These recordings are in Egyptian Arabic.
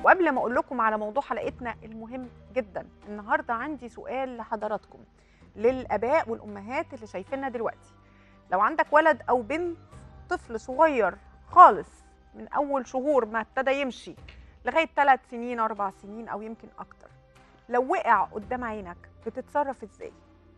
وقبل ما اقول لكم على موضوع حلقتنا المهم جدا النهارده عندي سؤال لحضراتكم للاباء والامهات اللي شايفيننا دلوقتي لو عندك ولد او بنت طفل صغير خالص من اول شهور ما ابتدى يمشي لغايه ثلاث سنين اربع سنين او يمكن اكتر لو وقع قدام عينك بتتصرف ازاي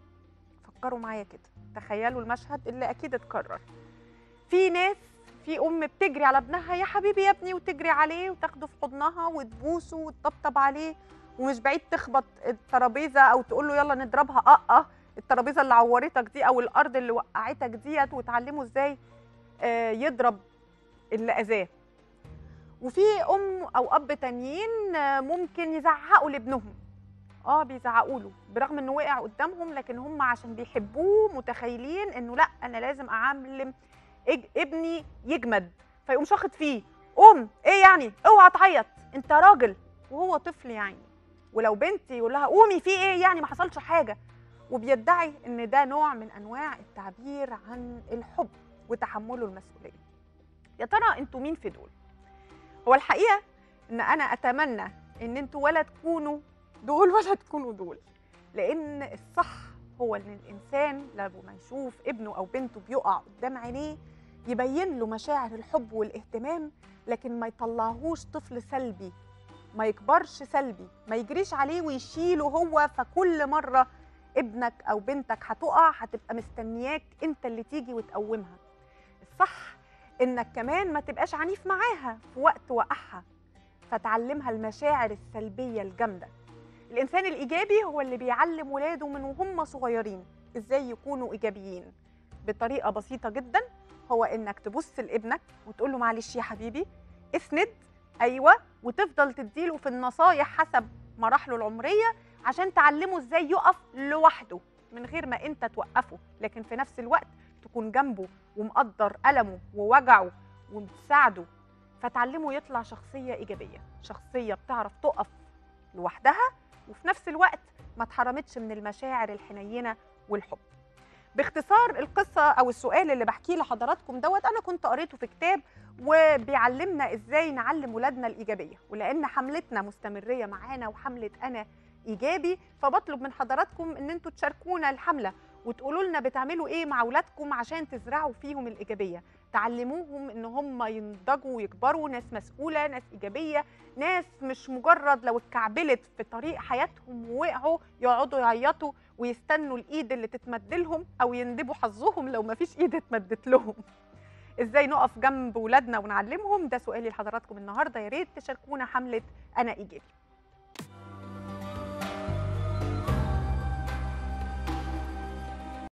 فكروا معايا كده تخيلوا المشهد اللي اكيد اتكرر في ناس في ام بتجري على ابنها يا حبيبي يا ابني وتجري عليه وتاخده في حضنها وتبوسه وتطبطب عليه ومش بعيد تخبط الترابيزه او تقول له يلا نضربها اه الترابيزه اللي عورتك دي او الارض اللي وقعتك ديت وتعلمه ازاي آه، يضرب اللي اذاه وفي ام او اب تانيين آه، ممكن يزعقوا لابنهم اه بيزعقوا له برغم انه وقع قدامهم لكن هم عشان بيحبوه متخيلين انه لا انا لازم اعلم إج- ابني يجمد فيقوم شاخط فيه قوم ايه يعني اوعى تعيط انت راجل وهو طفل يعني ولو بنت يقول لها قومي في ايه يعني ما حصلش حاجه وبيدعي ان ده نوع من انواع التعبير عن الحب وتحمله المسؤوليه يا ترى انتوا مين في دول هو الحقيقه ان انا اتمنى ان انتوا ولا تكونوا دول ولا تكونوا دول لان الصح هو ان الانسان لما يشوف ابنه او بنته بيقع قدام عينيه يبين له مشاعر الحب والاهتمام لكن ما يطلعهوش طفل سلبي ما يكبرش سلبي ما يجريش عليه ويشيله هو فكل مره ابنك او بنتك هتقع هتبقى مستنياك انت اللي تيجي وتقومها الصح انك كمان ما تبقاش عنيف معاها في وقت وقعها فتعلمها المشاعر السلبيه الجامده الانسان الايجابي هو اللي بيعلم ولاده من وهم صغيرين ازاي يكونوا ايجابيين بطريقه بسيطه جدا هو انك تبص لابنك وتقول له معلش يا حبيبي اسند ايوه وتفضل تديله في النصايح حسب مراحله العمريه عشان تعلمه ازاي يقف لوحده من غير ما انت توقفه لكن في نفس الوقت تكون جنبه ومقدر ألمه ووجعه وبتساعده فتعلمه يطلع شخصية إيجابية شخصية بتعرف تقف لوحدها وفي نفس الوقت ما اتحرمتش من المشاعر الحنينة والحب باختصار القصة أو السؤال اللي بحكيه لحضراتكم دوت أنا كنت قريته في كتاب وبيعلمنا إزاي نعلم ولادنا الإيجابية ولأن حملتنا مستمرية معانا وحملة أنا إيجابي فبطلب من حضراتكم إن أنتوا تشاركونا الحملة وتقولوا لنا بتعملوا ايه مع اولادكم عشان تزرعوا فيهم الايجابيه تعلموهم ان هم ينضجوا ويكبروا ناس مسؤوله ناس ايجابيه ناس مش مجرد لو اتكعبلت في طريق حياتهم ووقعوا يقعدوا يعيطوا ويستنوا الايد اللي تتمد لهم او يندبوا حظهم لو ما فيش ايد اتمدت لهم ازاي نقف جنب ولادنا ونعلمهم ده سؤالي لحضراتكم النهارده يا ريت تشاركونا حمله انا ايجابي